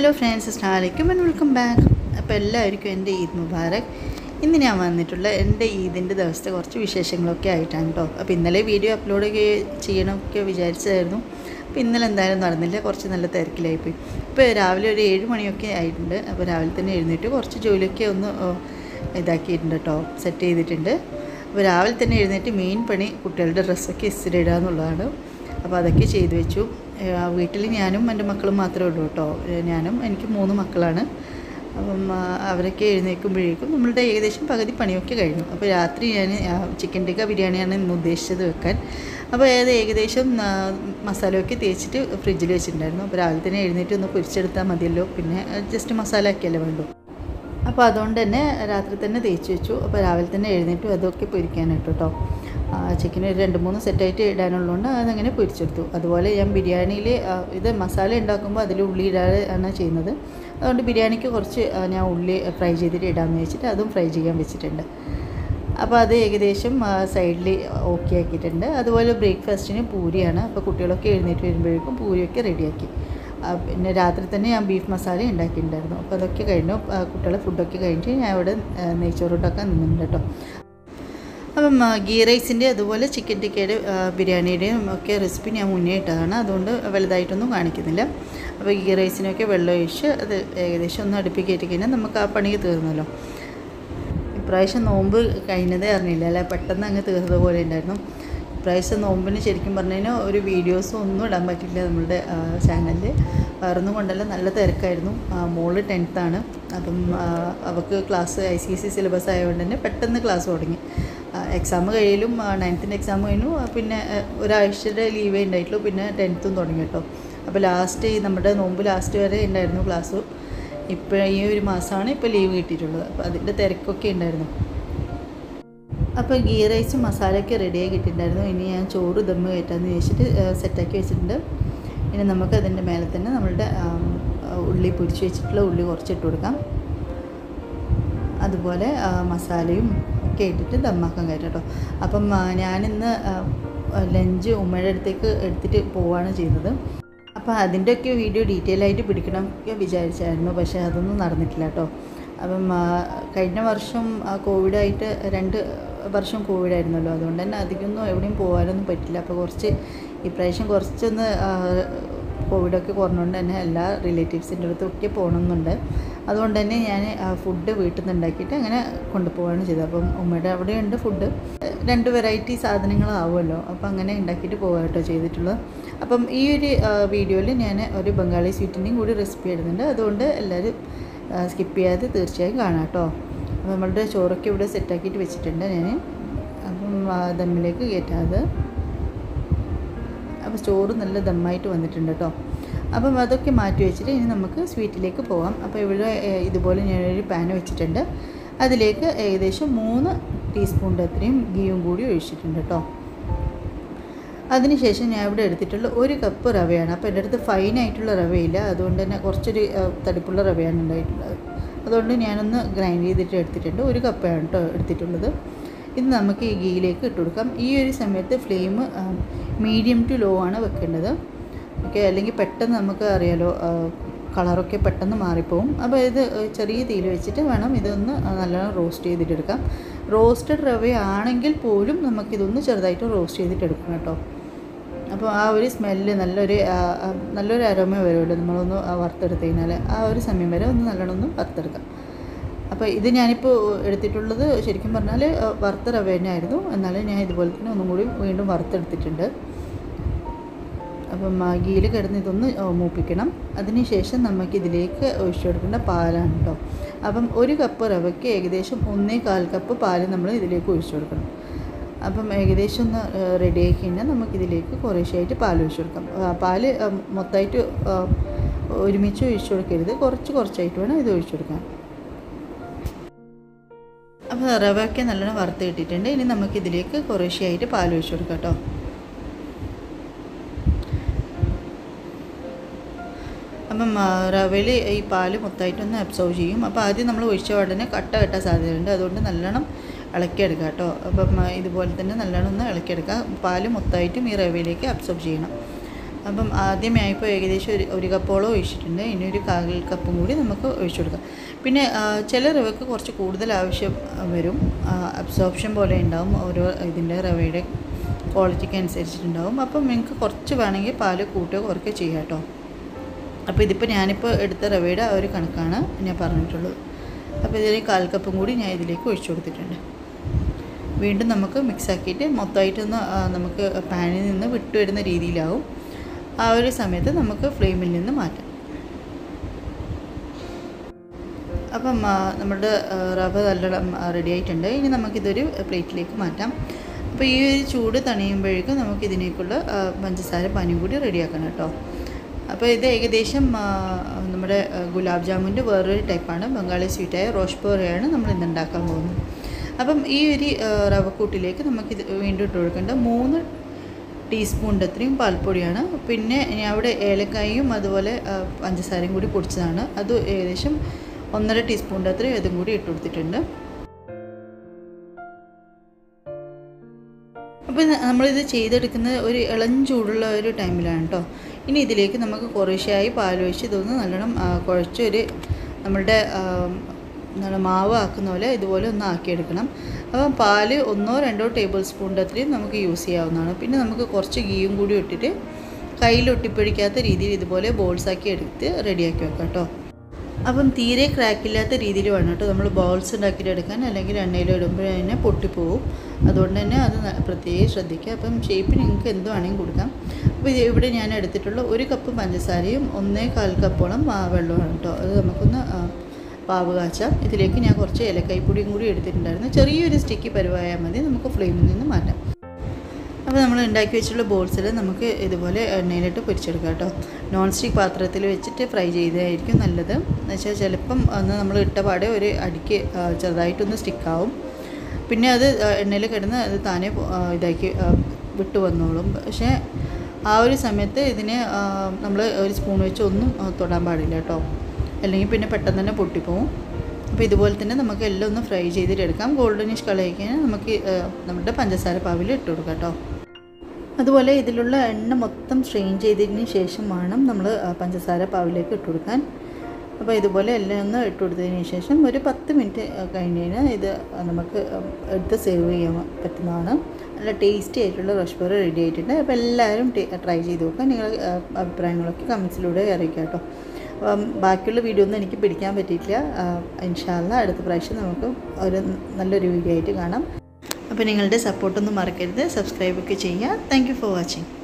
hello friends അസ്ലാമലൈക്കും and welcome back അപ്പോൾ എല്ലാവർക്കും എൻ്റെ ഈദ് മുബാറക് ഇന്ന് ഞാൻ വന്നിട്ടുള്ള എൻ്റെ ഈദിൻ്റെ ദിവസത്തെ കുറച്ച് വിശേഷങ്ങളൊക്കെ ആയിട്ടാണ് കേട്ടോ അപ്പോൾ ഇന്നലെ വീഡിയോ അപ്ലോഡ് ചെയ്യണമൊക്കെ വിചാരിച്ചതായിരുന്നു അപ്പോൾ ഇന്നലെ എന്തായാലും നടന്നില്ല കുറച്ച് നല്ല തിരക്കിലായിപ്പോയി ഇപ്പോൾ രാവിലെ ഒരു ഏഴ് മണിയൊക്കെ ആയിട്ടുണ്ട് അപ്പോൾ രാവിലെ തന്നെ എഴുന്നേറ്റ് കുറച്ച് ജോലിയൊക്കെ ഒന്ന് ഓ, ഇതാക്കിയിട്ടുണ്ട് കേട്ടോ സെറ്റ് ചെയ്തിട്ടുണ്ട് അപ്പോൾ രാവിലെ തന്നെ എഴുന്നേറ്റ് മെയിൻ പണി കുട്ടികളുടെ ഡ്രസ്സൊക്കെ ഇസ്തിരി ഇടുക എന്നുള്ളതാണ് അപ്പോൾ അതൊക്കെ ചെയ്തു വെച്ചു ഏഹ് വീട്ടിൽ ഞാനും എൻ്റെ മക്കളും മാത്രമേ ഉള്ളൂ കേട്ടോ ഏഹ് ഞാനും എനിക്ക് മൂന്ന് മക്കളാണ് അപ്പം ആ, അവരൊക്കെ എഴുന്നേൽക്കുമ്പോഴേക്കും നമ്മളുടെ ഏകദേശം പകുതി പണിയൊക്കെ കഴിഞ്ഞു അപ്പോൾ രാത്രി ഞാൻ ചിക്കൻ ടിക്ക ബിരിയാണിയാണ് ഇന്ന് ഉദ്ദേശിച്ചത് വെക്കാൻ അപ്പോൾ അത് ഏകദേശം ആ, മസാലയൊക്കെ തേച്ചിട്ട് ഫ്രിഡ്ജിൽ വെച്ചിട്ടുണ്ടായിരുന്നു അപ്പോൾ രാവിലെ തന്നെ എഴുന്നേറ്റ് ഒന്ന് പൊരിച്ചെടുത്താൽ മതിയല്ലോ പിന്നെ ജസ്റ്റ് മസാല ആക്കിയല്ലേ വേണ്ടു അപ്പോൾ അതുകൊണ്ട് തന്നെ രാത്രി തന്നെ തേച്ച് വെച്ചു അപ്പോൾ രാവിലെ തന്നെ എഴുന്നേറ്റു അതൊക്കെ പൊരിക്കാനായിട്ട് കേട്ടോ ചിക്കൻ ഒരു രണ്ട് മൂന്ന് സെറ്റായിട്ട് ഇടാനുള്ളതുകൊണ്ട് അതങ്ങനെ പൊരിച്ചെടുത്തു അതുപോലെ ഞാൻ ബിരിയാണിയിൽ ഇത് മസാല ഉണ്ടാക്കുമ്പോൾ അതിൽ ഉള്ളി ഇടാതെ ആണ് ചെയ്യുന്നത് അതുകൊണ്ട് ബിരിയാണിക്ക് കുറച്ച് ആ, ഞാൻ ഉള്ളി ഫ്രൈ ചെയ്തിട്ട് ഇടാമെന്ന് വെച്ചിട്ട് അതും ഫ്രൈ ചെയ്യാൻ വെച്ചിട്ടുണ്ട് അപ്പോൾ അത് ഏകദേശം സൈഡിൽ ഓക്കെ ആക്കിയിട്ടുണ്ട് അതുപോലെ ബ്രേക്ക്ഫാസ്റ്റിന് പൂരിയാണ് അപ്പോൾ കുട്ടികളൊക്കെ എഴുന്നേറ്റ് വരുമ്പോഴേക്കും പൂരിയൊക്കെ റെഡിയാക്കി ആ, പിന്നെ രാത്രി തന്നെ ഞാൻ ബീഫ് മസാല ഉണ്ടാക്കിയിട്ടുണ്ടായിരുന്നു അപ്പോൾ അതൊക്കെ കഴിഞ്ഞു ആ, കുട്ടികളെ ഫുഡൊക്കെ കഴിഞ്ഞിട്ട് ഞാൻ ഇവിടെ ആ, നെയ്ച്ചോറ് ഉണ്ടാക്കാൻ നിന്നിട്ടുണ്ട് കേട്ടോ അപ്പം ആ, ഗീ റൈസിൻ്റെ അതുപോലെ ചിക്കൻ ടിക്കയുടെ ആ, ബിരിയാണിയുടെയും ഒക്കെ റെസിപ്പി ഞാൻ മുന്നേ ഇട്ടതാണ് അതുകൊണ്ട് വലുതായിട്ടൊന്നും കാണിക്കുന്നില്ല അപ്പോൾ ഗീ റൈസിനൊക്കെ വെള്ളം ഒഴിച്ച് അത് ഏകദേശം ഒന്ന് അടുപ്പിൽ കയറ്റി കഴിഞ്ഞാൽ നമുക്ക് ആ പണി തീർന്നല്ലോ ഇപ്രാവശ്യം നോമ്പ് കഴിഞ്ഞതേ അറിഞ്ഞില്ല അല്ല പെട്ടെന്ന് അങ്ങ് തീർന്നതുപോലെ ഉണ്ടായിരുന്നു ഇപ്രാവശ്യം നോമ്പിന് ശരിക്കും പറഞ്ഞു കഴിഞ്ഞാൽ ഒരു വീഡിയോസും ഒന്നും ഇടാൻ പറ്റില്ല നമ്മളുടെ ചാനലിൽ വേറൊന്നും കൊണ്ടല്ല നല്ല തിരക്കായിരുന്നു ആ, മോള് ടെൻത്താണ് അപ്പം ആ, അവൾക്ക് class I C S C syllabus ആയതുകൊണ്ട് തന്നെ പെട്ടെന്ന് ക്ലാസ് തുടങ്ങി എക്സാം കഴിയലും നയൻത്തിൻ്റെ എക്സാം കഴിഞ്ഞു ആ, പിന്നെ ആ, ഒരാഴ്ചയുടെ ലീവേ ഉണ്ടായിട്ടുള്ളൂ പിന്നെ ടെൻത്തും തുടങ്ങി കേട്ടോ അപ്പോൾ ലാസ്റ്റ് ഈ നമ്മുടെ നോമ്പ് ലാസ്റ്റ് വരെ ഉണ്ടായിരുന്നു ക്ലാസ് ഇപ്പോൾ ഈ ഒരു മാസമാണ് ഇപ്പോൾ ലീവ് കിട്ടിയിട്ടുള്ളത് അപ്പോൾ അതിൻ്റെ തിരക്കൊക്കെ ഉണ്ടായിരുന്നു അപ്പോൾ ഗീ റൈസും മസാലയൊക്കെ റെഡിയായി കിട്ടിയിട്ടുണ്ടായിരുന്നു ഇനി ഞാൻ ചോറ് ദമ്മ് കയറ്റാമെന്ന് ചോദിച്ചിട്ട് സെറ്റാക്കി വെച്ചിട്ടുണ്ട് ഇനി നമുക്ക് അതിൻ്റെ മേലെ തന്നെ നമ്മളുടെ ആ, ഉള്ളി പൊരിച്ച് വെച്ചിട്ടുള്ള ഉള്ളി കുറച്ചിട്ട് കൊടുക്കാം അതുപോലെ ആ, മസാലയും ഒക്കെ ഇട്ടിട്ട് ദമ്മാക്കാൻ കയറ്റാം കേട്ടോ അപ്പം ആ, ഞാനിന്ന് ആ, ലഞ്ച് ഉമ്മയുടെ അടുത്തേക്ക് എടുത്തിട്ട് പോവുകയാണ് ചെയ്യുന്നത് അപ്പോൾ അതിൻ്റെയൊക്കെ വീഡിയോ ഡീറ്റെയിൽ ആയിട്ട് പിടിക്കണം ഒക്കെ വിചാരിച്ചായിരുന്നു പക്ഷേ അതൊന്നും നടന്നിട്ടില്ല കേട്ടോ അപ്പം ആ, കഴിഞ്ഞ വർഷം ആ, കോവിഡായിട്ട് രണ്ട് വർഷം കോവിഡായിരുന്നല്ലോ അതുകൊണ്ട് തന്നെ അധികമൊന്നും എവിടെയും പോകാനൊന്നും പറ്റില്ല അപ്പോൾ കുറച്ച് ഇപ്രാവശ്യം കുറച്ചൊന്ന് ആ, കോവിഡൊക്കെ കുറഞ്ഞുകൊണ്ട് തന്നെ എല്ലാ റിലേറ്റീവ്സിൻ്റെ അടുത്തൊക്കെ പോകണമെന്നുണ്ട് അതുകൊണ്ട് തന്നെ ഞാൻ ഫുഡ് വീട്ടിൽ നിന്ന് ഉണ്ടാക്കിയിട്ട് അങ്ങനെ കൊണ്ടുപോവുകയാണ് ചെയ്തത് അപ്പം ഉമ്മയുടെ അവിടെയുണ്ട് ഫുഡ് രണ്ട് വെറൈറ്റി സാധനങ്ങളാവുമല്ലോ അപ്പം അങ്ങനെ ഉണ്ടാക്കിയിട്ട് പോവുക കേട്ടോ ചെയ്തിട്ടുള്ളത് അപ്പം ഈ ഒരു വീഡിയോയിൽ ഞാൻ ഒരു ബംഗാളി സ്വീറ്റിൻ്റെയും കൂടി റെസിപ്പി ഇടുന്നുണ്ട് അതുകൊണ്ട് എല്ലാവരും സ്കിപ്പ് ചെയ്യാതെ തീർച്ചയായും കാണാം കേട്ടോ അപ്പോൾ നമ്മളുടെ ചോറൊക്കെ ഇവിടെ സെറ്റാക്കിയിട്ട് വെച്ചിട്ടുണ്ട് ഞാൻ അപ്പം ആ, ദമ്മിലേക്ക് കയറ്റാതെ അപ്പോൾ ചോറ് നല്ല ദമ്മായിട്ട് വന്നിട്ടുണ്ട് കേട്ടോ അപ്പം അതൊക്കെ മാറ്റി വെച്ചിട്ട് ഇനി നമുക്ക് സ്വീറ്റിലേക്ക് പോകാം അപ്പോൾ ഇവിടെ ഏഹ്, ഇതുപോലെ ഞാനൊരു പാൻ വെച്ചിട്ടുണ്ട് അതിലേക്ക് ഏകദേശം മൂന്ന് ടീസ്പൂണിൻ്റെ അത്രയും ഗീയും കൂടി ഒഴിച്ചിട്ടുണ്ട് കേട്ടോ അതിനുശേഷം ഞാൻ ഇവിടെ എടുത്തിട്ടുള്ള ഒരു കപ്പ് റവയാണ് അപ്പോൾ എൻ്റെ അടുത്ത് ഫൈനായിട്ടുള്ള റവയില്ല അതുകൊണ്ട് തന്നെ കുറച്ചൊരു ആ, തടിപ്പുള്ള റവയാണ് ഉണ്ടായിട്ടുള്ളത് അതുകൊണ്ട് ഞാനൊന്ന് ഗ്രൈൻഡ് ചെയ്തിട്ട് എടുത്തിട്ടുണ്ട് ഒരു കപ്പാണ് കേട്ടോ എടുത്തിട്ടുള്ളത് ഇത് നമുക്ക് ഈ ഗീയിലേക്ക് ഇട്ട് കൊടുക്കാം ഈ ഒരു സമയത്ത് ഫ്ലെയിം മീഡിയം ടു ലോ ആണ് വെക്കേണ്ടത് ഓക്കെ അല്ലെങ്കിൽ പെട്ടെന്ന് നമുക്ക് അറിയാലോ ആ, കളറൊക്കെ പെട്ടെന്ന് മാറിപ്പോവും അപ്പോൾ ഇത് ചെറിയ തീയിൽ വെച്ചിട്ട് വേണം ഇതൊന്ന് നല്ലോണം റോസ്റ്റ് ചെയ്തിട്ടെടുക്കാം റോസ്റ്റഡ് റവയാണെങ്കിൽ പോലും നമുക്കിതൊന്ന് ചെറുതായിട്ട് റോസ്റ്റ് ചെയ്തിട്ടെടുക്കണം കേട്ടോ അപ്പോൾ ആ ഒരു സ്മെല്ല് നല്ലൊരു ആ, ആ, നല്ലൊരു അരോമ വരുമല്ലോ നമ്മളൊന്ന് ആ വറുത്തെടുത്ത് കഴിഞ്ഞാൽ ആ ഒരു സമയം വരെ ഒന്ന് നല്ലോണം ഒന്ന് വറുത്തെടുക്കാം അപ്പോൾ ഇത് ഞാനിപ്പോൾ എടുത്തിട്ടുള്ളത് ശരിക്കും പറഞ്ഞാൽ ആ, വറുത്ത റവ തന്നെയായിരുന്നു എന്നാലും ഞാൻ ഇതുപോലെ തന്നെ ഒന്നും കൂടി വീണ്ടും വറുത്തെടുത്തിട്ടുണ്ട് അപ്പം മാഗിയിൽ കിടന്ന് ഇതൊന്ന് ആ, മൂപ്പിക്കണം അതിനുശേഷം നമുക്കിതിലേക്ക് ഒഴിച്ചു കൊടുക്കേണ്ട പാലാണ് കേട്ടോ അപ്പം ഒരു കപ്പ് റവയ്ക്ക് ഏകദേശം ഒന്നേ കാൽ കപ്പ് പാല് നമ്മൾ ഇതിലേക്ക് ഒഴിച്ചു കൊടുക്കണം അപ്പം ഏകദേശം ഒന്ന് റെഡി ആക്കി കഴിഞ്ഞാൽ നമുക്കിതിലേക്ക് കുറേശ്ശായിട്ട് പാൽ ഒഴിച്ചു കൊടുക്കാം ആ, പാല് ആ, മൊത്തമായിട്ട് ആ, ഒരുമിച്ച് ഒഴിച്ചു കൊടുക്കരുത് കുറച്ച് കുറച്ചായിട്ട് വേണം ഇത് ഒഴിച്ചു കൊടുക്കാൻ അപ്പോൾ റവയൊക്കെ നല്ലോണം വറുത്ത് കിട്ടിയിട്ടുണ്ട് ഇനി നമുക്കിതിലേക്ക് കുറേശ്ശെയായിട്ട് പാൽ ഒഴിച്ചു കൊടുക്കാം കേട്ടോ അപ്പം റവയിൽ ഈ പാല് മൊത്തമായിട്ടൊന്ന് അബ്സോർവ് ചെയ്യും അപ്പോൾ ആദ്യം നമ്മൾ ഒഴിച്ച ഉടനെ കട്ട കെട്ടാൻ സാധ്യതയുണ്ട് അതുകൊണ്ട് നല്ലോണം ഇളക്കിയെടുക്കുക കേട്ടോ അപ്പം ആ, ഇതുപോലെ തന്നെ നല്ലോണം ഒന്ന് ഇളക്കിയെടുക്കുക പാല് മൊത്തമായിട്ടും ഈ റവയിലേക്ക് അബ്സോർബ് ചെയ്യണം അപ്പം ആദ്യമേ ഇപ്പോൾ ഏകദേശം ഒരു ഒരു കപ്പോളം ഒഴിച്ചിട്ടുണ്ട് ഇനി ഒരു കാൽ കപ്പും കൂടി നമുക്ക് ഒഴിച്ചു കൊടുക്കാം പിന്നെ ആ, ചില റവയ്ക്ക് കുറച്ച് കൂടുതൽ ആവശ്യം ആ, വരും അബ്സോർപ്ഷൻ പോലെ ഉണ്ടാവും ഓരോ ഇതിൻ്റെ റവയുടെ ക്വാളിറ്റിക്ക് അനുസരിച്ചിട്ടുണ്ടാവും അപ്പം നിങ്ങൾക്ക് കുറച്ച് വേണമെങ്കിൽ പാല് കൂട്ടുകയോ കുറയ്ക്കുകയോ ചെയ്യാം കേട്ടോ അപ്പോൾ ഇതിപ്പോൾ ഞാനിപ്പോൾ എടുത്ത റവയുടെ ആ ഒരു കണക്കാണ് ഞാൻ പറഞ്ഞിട്ടുള്ളത് അപ്പോൾ ഇതിൽ കാൽ കപ്പും കൂടി ഞാൻ ഇതിലേക്ക് ഒഴിച്ചു കൊടുത്തിട്ടുണ്ട് വീണ്ടും നമുക്ക് മിക്സ് ആക്കിയിട്ട് മൊത്തമായിട്ടൊന്ന് ആ, നമുക്ക് പാനിൽ നിന്ന് വിട്ടു വരുന്ന രീതിയിലാവും ആ ഒരു സമയത്ത് നമുക്ക് ഫ്ലെയിമിൽ നിന്ന് മാറ്റാം അപ്പം ആ, നമ്മുടെ ആ, റവ നല്ലോണം റെഡി ആയിട്ടുണ്ട് ഇനി നമുക്കിതൊരു പ്ലേറ്റിലേക്ക് മാറ്റാം അപ്പോൾ ഈ ഒരു ചൂട് തണിയുമ്പോഴേക്കും നമുക്ക് ഇതിനേക്കുള്ള ആ, പഞ്ചസാര പാനിയും കൂടി റെഡിയാക്കണം കേട്ടോ അപ്പോൾ ഇത് ഏകദേശം ആ, നമ്മുടെ ആ, ഗുലാബ് ജാമുൻ്റെ വേറൊരു ടൈപ്പാണ് ബംഗാളി സ്വീറ്റായ റോഷ് പോറയാണ് നമ്മൾ ഇന്ന് ഉണ്ടാക്കാൻ പോകുന്നത് അപ്പം ഈ ഒരു ആ, റവക്കൂട്ടിലേക്ക് നമുക്കിത് വീണ്ടും ഇട്ട് കൊടുക്കേണ്ട മൂന്ന് ടീസ്പൂണിൻ്റെ അത്രയും പാൽപ്പൊടിയാണ് പിന്നെ ഞാൻ അവിടെ ഏലക്കായും അതുപോലെ ആ, പഞ്ചസാരയും കൂടി പൊടിച്ചതാണ് അത് ഏകദേശം ഒന്നര ടീസ്പൂണിൻ്റെ അത്രയും ഇതും കൂടി ഇട്ട് കൊടുത്തിട്ടുണ്ട് അപ്പോൾ ഇത് നമ്മളിത് ചെയ്തെടുക്കുന്നത് ഒരു ഇളം ചൂടുള്ള ഒരു ടൈമിലാണ് കേട്ടോ ഇനി ഇതിലേക്ക് നമുക്ക് കുറേശ്ശായി പാലൊഴിച്ച് ഇതൊന്ന് നല്ലോണം ആ, കുഴച്ചൊരു നമ്മളുടെ ആ, എന്താണ് മാവ് ആക്കുന്ന പോലെ ഇതുപോലെ ഒന്ന് ആക്കിയെടുക്കണം അപ്പം പാല് ഒന്നോ രണ്ടോ ടേബിൾ സ്പൂണിൻ്റെ അത്രയും നമുക്ക് യൂസ് ചെയ്യാവുന്നതാണ് പിന്നെ നമുക്ക് കുറച്ച് ഗീയും കൂടി ഇട്ടിട്ട് കയ്യിൽ ഒട്ടിപ്പിടിക്കാത്ത രീതിയിൽ ഇതുപോലെ ബോൾസ് ആക്കി എടുത്ത് റെഡിയാക്കി വെക്കാം കേട്ടോ അപ്പം തീരെ ക്രാക്കില്ലാത്ത രീതിയിൽ വേണം കേട്ടോ നമ്മൾ ബോൾസ് ഉണ്ടാക്കിയിട്ട് എടുക്കാൻ അല്ലെങ്കിൽ എണ്ണയിൽ ഇടുമ്പോൾ തന്നെ പൊട്ടിപ്പോവും അതുകൊണ്ട് തന്നെ അത് ന- പ്രത്യേകം ശ്രദ്ധിക്കുക അപ്പം ഷേപ്പ് നിങ്ങൾക്ക് എന്ത് വേണമെങ്കിലും കൊടുക്കാം അപ്പോൾ ഇത് ഇവിടെ ഞാൻ എടുത്തിട്ടുള്ള ഒരു കപ്പ് പഞ്ചസാരയും ഒന്നേ കാൽ കപ്പോളം ആ, വെള്ളമാണ് കേട്ടോ അത് നമുക്കൊന്ന് ആ, പാവ് കാച്ചാം ഇതിലേക്ക് ഞാൻ കുറച്ച് ഏലക്കായ്പ്പൊടിയും കൂടി എടുത്തിട്ടുണ്ടായിരുന്നു ചെറിയൊരു സ്റ്റിക്കി പരുവായാൽ മതി നമുക്ക് ഫ്ലെയിമിൽ നിന്ന് മാറ്റാം അപ്പോൾ നമ്മൾ ഉണ്ടാക്കി വെച്ചിട്ടുള്ള ബോൾസിൽ നമുക്ക് ഇതുപോലെ എണ്ണയിലിട്ട് പൊരിച്ചെടുക്കാം കേട്ടോ നോൺ സ്റ്റിക്ക് പാത്രത്തിൽ വെച്ചിട്ട് ഫ്രൈ ചെയ്തതായിരിക്കും നല്ലത് എന്ന് വെച്ചാൽ ചിലപ്പം അന്ന് നമ്മൾ ഇട്ട പാടെ ഒരു അടിക്ക് ആ, ചെറുതായിട്ടൊന്ന് സ്റ്റിക്കാവും പിന്നെ അത് ആ, എണ്ണയിൽ കിടന്ന് അത് താനെ പോ- ആ, ഇതാക്കി ആ, വിട്ടു വന്നോളും പക്ഷേ ആ ഒരു സമയത്ത് ഇതിനെ നമ്മൾ ഒരു സ്പൂൺ വെച്ച് ഒന്നും ആ, തൊടാൻ പാടില്ല കേട്ടോ അല്ലെങ്കിൽ പിന്നെ പെട്ടെന്ന് തന്നെ പൊട്ടിപ്പോവും അപ്പോൾ ഇതുപോലെ തന്നെ നമുക്ക് എല്ലാം ഒന്ന് ഫ്രൈ ചെയ്തിട്ട് എടുക്കാം ഗോൾഡനിഷ് കളയിക്കാൻ നമുക്ക് ആ, നമ്മുടെ പഞ്ചസാര പാവിൽ ഇട്ട് കൊടുക്കാം കേട്ടോ അതുപോലെ ഇതിലുള്ള എണ്ണ മൊത്തം സ്ട്രെയിൻ ചെയ്തതിന് ശേഷം വേണം നമ്മൾ പഞ്ചസാര പാവിലേക്ക് ഇട്ട് കൊടുക്കാൻ അപ്പോൾ ഇതുപോലെ എല്ലാം ഒന്ന് ഇട്ട് കൊടുത്തതിന് ശേഷം ഒരു പത്ത് മിനിറ്റ് കഴിഞ്ഞ് കഴിഞ്ഞാൽ ഇത് നമുക്ക് എടുത്ത് സെർവ് ചെയ്യാൻ പറ്റുന്നതാണ് നല്ല ടേസ്റ്റി ആയിട്ടുള്ള റഷ്ബറി റെഡി ആയിട്ടുണ്ട് അപ്പോൾ എല്ലാവരും ട്രൈ ചെയ്ത് നോക്കുക നിങ്ങൾ അഭിപ്രായങ്ങളൊക്കെ കമൻസിലൂടെ അറിയിക്കാം കേട്ടോ അപ്പം ബാക്കിയുള്ള വീഡിയോ ഒന്നും എനിക്ക് പിടിക്കാൻ പറ്റിയിട്ടില്ല ഇൻഷാല്ല അടുത്ത പ്രാവശ്യം നമുക്ക് ഒരു നല്ലൊരു വീഡിയോ ആയിട്ട് കാണാം അപ്പോൾ നിങ്ങളുടെ സപ്പോർട്ടൊന്നും മറക്കരുത് സബ്സ്ക്രൈബൊക്കെ ചെയ്യുക താങ്ക് യു ഫോർ വാച്ചിങ്